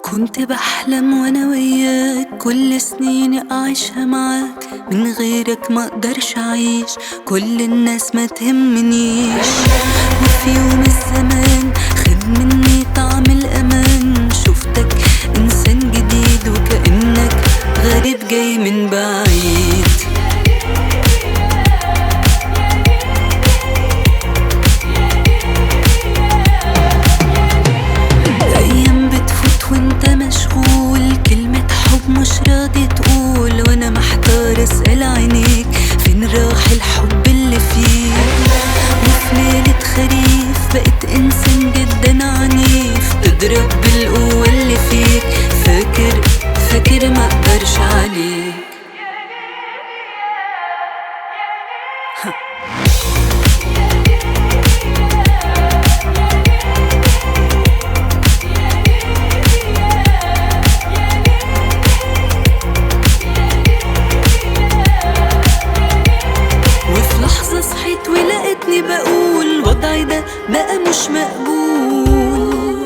كنت بحلم وانا وياك كل سنيني اعيشها معاك من غيرك ما اقدرش اعيش كل الناس ما تهمنيش وفي يوم الزمان خد مني طعم الامان شفتك انسان جديد وكأنك غريب جاي من بعيد ايام بتفوت وانت مشغول كلمة حب مش راضي تقول وانا محتار اسأل عينيك فين راح الحب اللي فيك وفي ليلة خريف بقيت انسان جدا عنيف تضرب بالقوة اللي فيك فاكر فاكر ما اقدرش عليك وفي لحظة صحيت ولقيتني بقول وضعي ده بقى مش مقبول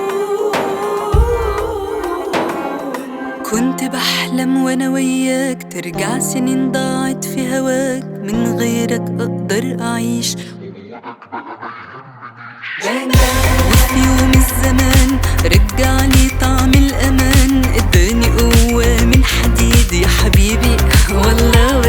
كنت بحلم وانا وياك ترجع سنين ضاعت في هواك من غيرك اقدر اعيش وفي يوم الزمان رجعني طعم الامان اداني قوة من حديد يا حبيبي والله